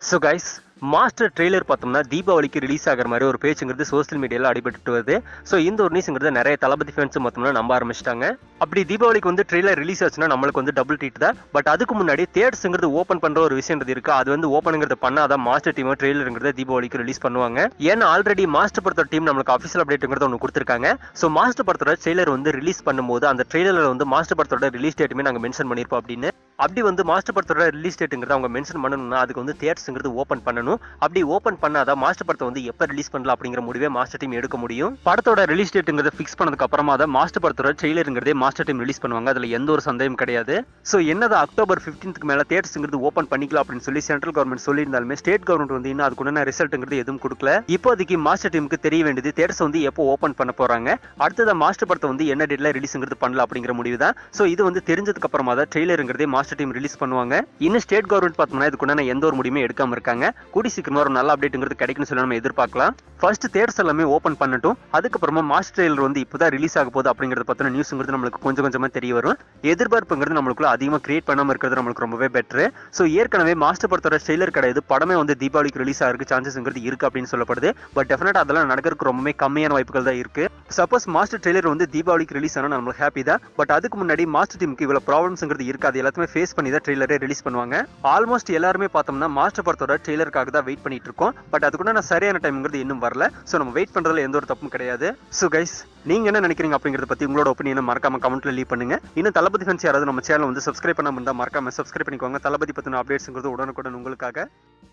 so guys master trailer பார்த்தோம்னா தீபாவளிக்கு release ஆகிற மாதிரி ஒரு பேச்சுங்கிறது சோஷியல் மீடியாவில் அடிபட்டு வருது ஸோ இந்த ஒரு நியூஸ்ங்கிறது நிறைய தளபதி ஃபேன்ஸ் மொத்தம்னா நம்ப ஆரம்பிச்சிட்டாங்க அப்படி தீபாவளிக்கு வந்து ட்ரெய்லர் ரிலீஸ் ஆச்சுன்னா நம்மளுக்கு வந்து டபுள் ட்ரீட் தான் பட் அதுக்கு முன்னாடி தேட்டர்ஸுங்கிறது ஓப்பன் பண்ணுற ஒரு விஷயம்ன்றது இருக்கு அது வந்து ஓப்பனுங்கிறது பண்ணாதான் மாஸ்டர் டீம் ட்ரெய்லருங்கிறத தீபாவளிக்கு ரிலீஸ் பண்ணுவாங்க ஏன்னா ஆல்ரெடி மாஸ்டர் படத்தோட டீம் நம்மளுக்கு அஃபிஷியல் அப்டேட்டுங்கிறது ஒன்று கொடுத்துருக்காங்க ஸோ மாஸ்டர் படத்தோட ட்ரெய்லர் வந்து ரிலீஸ் பண்ணும்போது அந்த ட்ரெய்லரில் வந்து மாஸ்டர் படத்தோட ரிலீஸ் டேட்டுமே நாங்கள் மென்ஷன் பண்ணியிருப்போம் அப்படின்னு அப்படி வந்து மாஸ்டர் படத்தோட ரிலீஸ் டேட்டுங்கிறத அவங்க மென்ஷன் பண்ணணும்னா அதுக்கு வந்து தியேட்டர்ஸ்ங்கிறது ஓப்பன் பண்ணணும் அப்படி ஓப்பன் பண்ணாதான் மாஸ்டர் படத்தை வந்து எப்போ ரிலீஸ் பண்ணலாம் அப்படிங்கிற முடிவே மாஸ்டர் டீம் எடுக்க முடியும் படத்தோட ரிலீஸ் டேட்டுங்கிறத ஃபிக்ஸ் பண்ணதுக்கு அப்புறமா தான் மாஸ்டர் படத்தோட ட்ரெய்லருங்கிறதே மாஸ்டர் டீம் ரிலீஸ் பண்ணுவாங்க அதில் எந்த ஒரு சந்தேகம் கிடையாது ஸோ என்னதான் அக்டோபர் ஃபிஃப்டீன்த்துக்கு மேலே தியேட்டர்ஸ்ங்கிறது ஓப்பன் பண்ணிக்கலாம் அப்படின்னு சொல்லி சென்ட்ரல் கவர்மெண்ட் சொல்லியிருந்தாலுமே ஸ்டேட் கவர்மெண்ட் வந்து இன்னும் அதுக்குண்டான ரிசல்ட்டுங்கிறது எதுவும் கொடுக்கல இப்போதைக்கு மாஸ்டர் டீமுக்கு தெரிய வேண்டியது தியேட்டர்ஸ் வந்து எப்போ ஓப்பன் பண்ண போறாங்க அடுத்ததான் மாஸ்டர் படத்தை வந்து என்ன டேட்ல ரிலீஸ்ங்கிறது பண்ணலாம் அப்படிங்கிற முடிவு தான் ஸோ இது வந்து தெரிஞ்சதுக்கு அப்புறமா தான் ட்ரெய்லருங்கிறதே மாஸ்டர் டீம் ரிலீஸ் பண்ணுவாங்க இன்னும் ஸ்டேட் கவர்மெண்ட் பார்த்தோம்னா இதுக்குண்டான எந்த ஒரு முடிவுமே எடுக்காம இருக்காங்க கூடி சீக்கிரமா ஒரு நல்ல அப்டேட்டுங்கிறது கிடைக்கும்னு சொல்லி நம்ம எதிர்பார்க்கலாம் ஃபர்ஸ்ட் தேட்டர்ஸ் எல்லாமே ஓப்பன் பண்ணட்டும் அதுக்கப்புறமா மாஸ்டர் ட்ரெய்லர் வந்து இப்போதான் ரிலீஸ் ஆக போகுது அப்படிங்கிறத பத்தின நியூஸ்ங்கிறது நம்மளுக்கு கொஞ்சம் கொஞ்சமா தெரிய வரும் எதிர்பார்ப்புங்கிறது நம்மளுக்குள்ள அதிகமாக கிரியேட் பண்ணாம இருக்கிறது நம்மளுக்கு ரொம்பவே பெட்ரு ஸோ ஏற்கனவே மாஸ்டர் படத்தோட ட்ரெய்லர் கிடையாது படமே வந்து தீபாவளிக்கு ரிலீஸ் ஆகிறதுக்கு சான்சஸ்ங்கிறது இருக்கு அப்படின்னு சொல்லப்படுது பட் டெஃபினட் அதெல்லாம் நடக்கிறதுக்கு ரொம்பவே கம்மியான வாய்ப்புகள் தான் இருக்கு சப்போஸ் மாஸ்டர் ட்ரெய்லர் வந்து தீபாவளிக்கு ரிலீஸ் ஆனால் நம்மளுக்கு ஹாப்பி தான் பட் அதுக்கு முன்னாடி மாஸ்டர் டீமுக்கு இவ்வளவு ப்ராப்ளம்ஸ்ங்கிறது இருக்காது எல்லாத்தையுமே ஃபேஸ் பண்ணி தான் ட்ரெய்லரே ரிலீஸ் பண்ணுவாங்க ஆல்மோஸ்ட் எல்லாருமே பார்த்தோம்னா மாஸ்டர் படத்தோட ட்ரெய்லருக்காக தான் வெயிட் பண்ணிட்டு இருக்கோம் பட் அதுக்குள்ள நான் சரியான டைம்ங்கிறது இன்னும் வரல ஸோ நம்ம வெயிட் பண்றதுல எந்த ஒரு தப்பும் கிடையாது ஸோ கைஸ் நீங்க என்ன நினைக்கிறீங்க அப்படிங்கறத பத்தி உங்களோட ஒப்பீனியனை மறக்காம கமெண்ட்ல லீவ் பண்ணுங்க இன்னும் தளபதி ஃபேன்ஸ் யாராவது நம்ம சேனல் வந்து சப்ஸ்கிரைப் பண்ணாம இருந்தா மறக்காம சப்ஸ்கிரைப் பண்ணிக்கோங்க தளபதி பத்தின அப்டேட்ஸ்ங்கிறது உடனுக்குடன் உங்களுக்காக